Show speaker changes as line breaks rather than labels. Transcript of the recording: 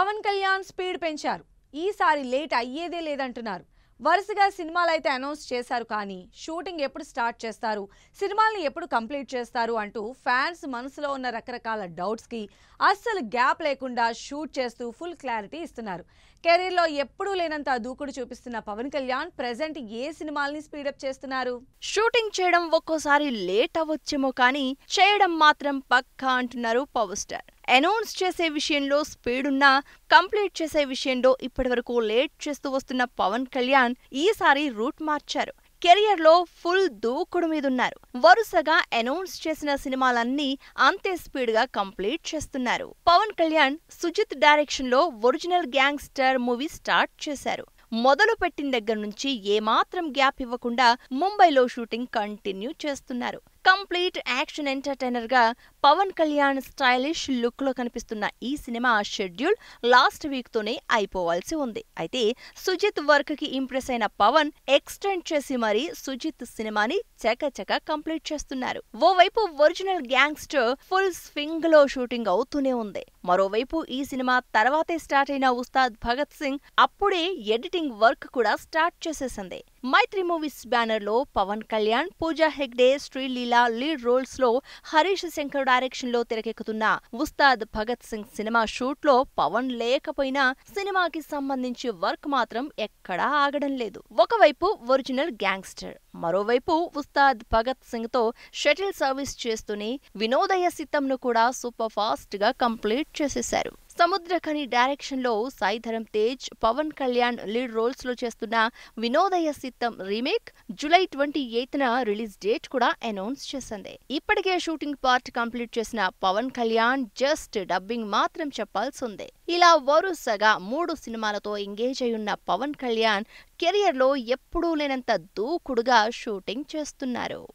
Pawan Kalyan speed పెంచారు ఈసారి late అయ్యేదే లేదంటున్నారు వరుసగా సినిమాలు అయితే అనౌన్స్ చేశారు కానీ షూటింగ్ ఎప్పుడు స్టార్ట్ చేస్తారు సినిమాల్ని ఎప్పుడు కంప్లీట్ చేస్తారు అంటూ ఫ్యాన్స్ మనసులో ఉన్న రకరకాల డౌట్స్కి అస్సలు గ్యాప్ లేకుండా షూట్ చేస్తూ ఫుల్ క్లారిటీ ఇస్తున్నారు కెరీర్లో ఎప్పుడూ లేనంత దూకుడు చూపిస్తున్న పవన్ కళ్యాణ్ ప్రెజెంట్ ఏ సినిమాల్ని స్పీడప్ చేస్తున్నారు
షూటింగ్ చేయడం ఒక్కోసారి లేట్ అవ్వచ్చేమో కానీ చేయడం మాత్రం పక్కా అంటున్నారు పవర్ స్టార్ అనౌన్స్ చేసే విషయంలో స్పీడ్ ఉన్నా కంప్లీట్ చేసే విషయంలో ఇప్పటివరకు లేట్ చేస్తూ వస్తున్న పవన్ కళ్యాణ్ ఈసారి రూట్ మార్చారు కెరియర్ లో ఫుల్ దూకుడు మీదున్నారు వరుసగా అనౌన్స్ చేసిన సినిమాలన్నీ అంతే స్పీడ్ గా కంప్లీట్ చేస్తున్నారు పవన్ కళ్యాణ్ సుజిత్ డైరెక్షన్ లో ఒరిజినల్ గ్యాంగ్స్టర్ మూవీ స్టార్ట్ చేశారు మొదలు పెట్టిన దగ్గర నుంచి ఏమాత్రం గ్యాప్ ఇవ్వకుండా ముంబైలో షూటింగ్ కంటిన్యూ చేస్తున్నారు కంప్లీట్ యాక్షన్ ఎంటర్టైనర్ గా పవన్ కళ్యాణ్ స్టైలిష్ లుక్ లో కనిపిస్తున్న ఈ సినిమా షెడ్యూల్ లాస్ట్ వీక్ తోనే అయిపోవాల్సి ఉంది అయితే సుజిత్ వర్క్ కి ఇంప్రెస్ అయిన పవన్ ఎక్స్టెండ్ చేసి మరీ సుజిత్ సినిమాని చకచక కంప్లీట్ చేస్తున్నారు ఓవైపు ఒరిజినల్ గ్యాంగ్స్టర్ ఫుల్ స్వింగ్ లో షూటింగ్ అవుతూనే ఉంది మరోవైపు ఈ సినిమా తర్వాతే స్టార్ట్ అయిన ఉస్తాద్ భగత్ సింగ్ అప్పుడే ఎడిటింగ్ వర్క్ కూడా స్టార్ట్ చేసేసింది మైత్రి మూవీస్ బ్యానర్ లో పవన్ కళ్యాణ్ పూజా హెగ్డే శ్రీలీల లీడ్ రోల్స్ లో హరీష్ శంకర్ డైరెక్షన్ లో తెరకెక్కుతున్న ఉస్తాద్ భగత్ సింగ్ సినిమా షూట్ లో పవన్ లేకపోయినా సినిమాకి సంబంధించి వర్క్ మాత్రం ఎక్కడా ఆగడం లేదు ఒకవైపు ఒరిజినల్ గ్యాంగ్స్టర్ మరోవైపు ఉస్తాద్ భగత్ సింగ్ తో షటిల్ సర్వీస్ చేస్తూనే వినోదయ సిత్తంను కూడా సూపర్ ఫాస్ట్ గా కంప్లీట్ చేసేశారు సముద్రఖని డైరెక్షన్ లో సాయిధరం తేజ్ పవన్ కళ్యాణ్ లీడ్ రోల్స్ లో చేస్తున్న Vinodhaya Sitham remake July twenty eighth న రిలీజ్ డేట్ కూడా అనౌన్స్ చేసింది ఇప్పటికే షూటింగ్ పార్ట్ కంప్లీట్ చేసిన పవన్ కళ్యాణ్ జస్ట్ డబ్బింగ్ మాత్రం చెప్పాల్సి ఉంది ఇలా వరుసగా మూడు సినిమాలతో ఎంగేజ్ అయి ఉన్న పవన్ కళ్యాణ్ కెరియర్ లో ఎప్పుడూ లేనంత దూకుడుగా షూటింగ్ చేస్తున్నారు